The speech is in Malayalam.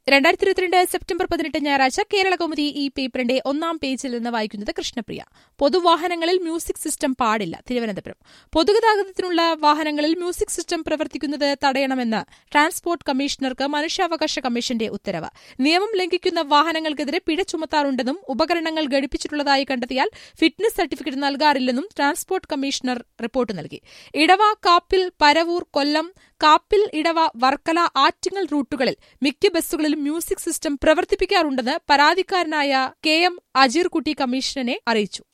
രണ്ടായിരത്തി ഇരുപത്തിരണ്ട് സെപ്റ്റംബർ പതിനെട്ട് ഞായറാഴ്ച കേരള കൗമുദി ഈ പേപ്പറിന്റെ ഒന്നാം പേജിൽ നിന്ന് വായിക്കുന്നത് കൃഷ്ണപ്രിയ പൊതുവാഹനങ്ങളിൽ മ്യൂസിക് സിസ്റ്റം പാടില്ല തിരുവനന്തപുരം പൊതുഗതാഗതത്തിനുള്ള വാഹനങ്ങളിൽ മ്യൂസിക് സിസ്റ്റം പ്രവർത്തിക്കുന്നത് തടയണമെന്ന് ട്രാൻസ്പോർട്ട് കമ്മീഷണർക്ക് മനുഷ്യാവകാശ കമ്മീഷന്റെ ഉത്തരവ് നിയമം ലംഘിക്കുന്ന വാഹനങ്ങൾക്കെതിരെ പിഴ ചുമത്താറുണ്ടെന്നും ഉപകരണങ്ങൾ ഘടിപ്പിച്ചിട്ടുള്ളതായി കണ്ടെത്തിയാൽ ഫിറ്റ്നസ് സർട്ടിഫിക്കറ്റ് നൽകാറില്ലെന്നും ട്രാൻസ്പോർട്ട് കമ്മീഷണർ റിപ്പോർട്ട് നൽകി ഇടവ കാപ്പിൽ പരവൂർ കൊല്ലം കാപ്പിൽ ഇടവ വർക്കല ആറ്റിങ്ങൽ റൂട്ടുകളിൽ മിക്ക ബസ്സുകളിലും മ്യൂസിക് സിസ്റ്റം പ്രവർത്തിപ്പിക്കാറുണ്ടെന്ന് പരാതിക്കാരനായ കെ എം അജീർകുട്ടി കമ്മീഷനെ അറിയിച്ചു